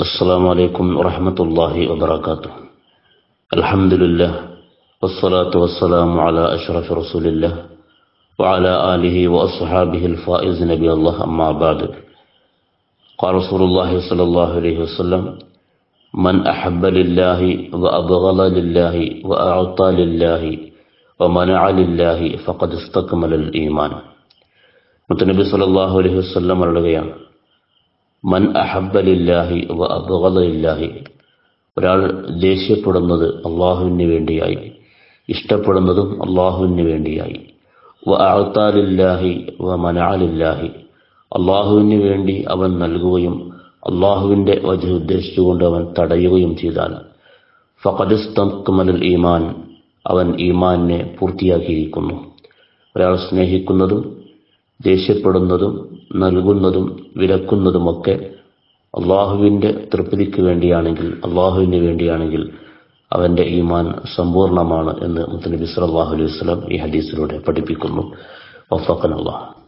السلام عليكم ورحمة الله وبركاته الحمد لله والصلاة والسلام على أشرف رسول الله وعلى آله وأصحابه الفائز نبي الله أما بعد قال رسول الله صلى الله عليه وسلم من أحب لله وأبغض لله وأعطى لله ومنع لله فقد استكمل الإيمان മുത്തനബി സല്ലല്ലാഹു അലൈഹി വസല്ലം പറയുകയാണ് മൻ അഹബ്ബലില്ലാഹി വ അബ്ഗദലില്ലാഹി ഒരാൾ ദേഷ്യപ്പെടുന്നത് അള്ളാഹുവിന് വേണ്ടിയായി ഇഷ്ടപ്പെടുന്നതും അള്ളാഹുവിന് വേണ്ടിയായി വ അഅത്താലില്ലാഹി വ മനഅലില്ലാഹി അള്ളാഹുവിന് വേണ്ടി അവൻ നൽകുകയും അള്ളാഹുവിൻ്റെ വജ് ഉദ്ദേശിച്ചുകൊണ്ട് അവൻ തടയുകയും ചെയ്താൽ ഫഖദിസ്തക്മലുൽ ഈമാൻ അവൻ ഈമാനിനെ പൂർത്തിയാക്കിയിരിക്കുന്നു ഒരാൾ സ്നേഹിക്കുന്നതും ദേഷ്യപ്പെടുന്നതും നൽകുന്നതും വിലക്കുന്നതുമൊക്കെ അള്ളാഹുവിൻ്റെ തൃപ്തിക്ക് വേണ്ടിയാണെങ്കിൽ അള്ളാഹുവിന് വേണ്ടിയാണെങ്കിൽ അവൻ്റെ ഈമാൻ സമ്പൂർണ്ണമാണ് എന്ന് മുത്തനബി സല്ലല്ലാഹു അലൈഹി വസല്ലം ഈ ഹദീസിലൂടെ പഠിപ്പിക്കുന്നു വഫഖൻ അള്ളാഹ്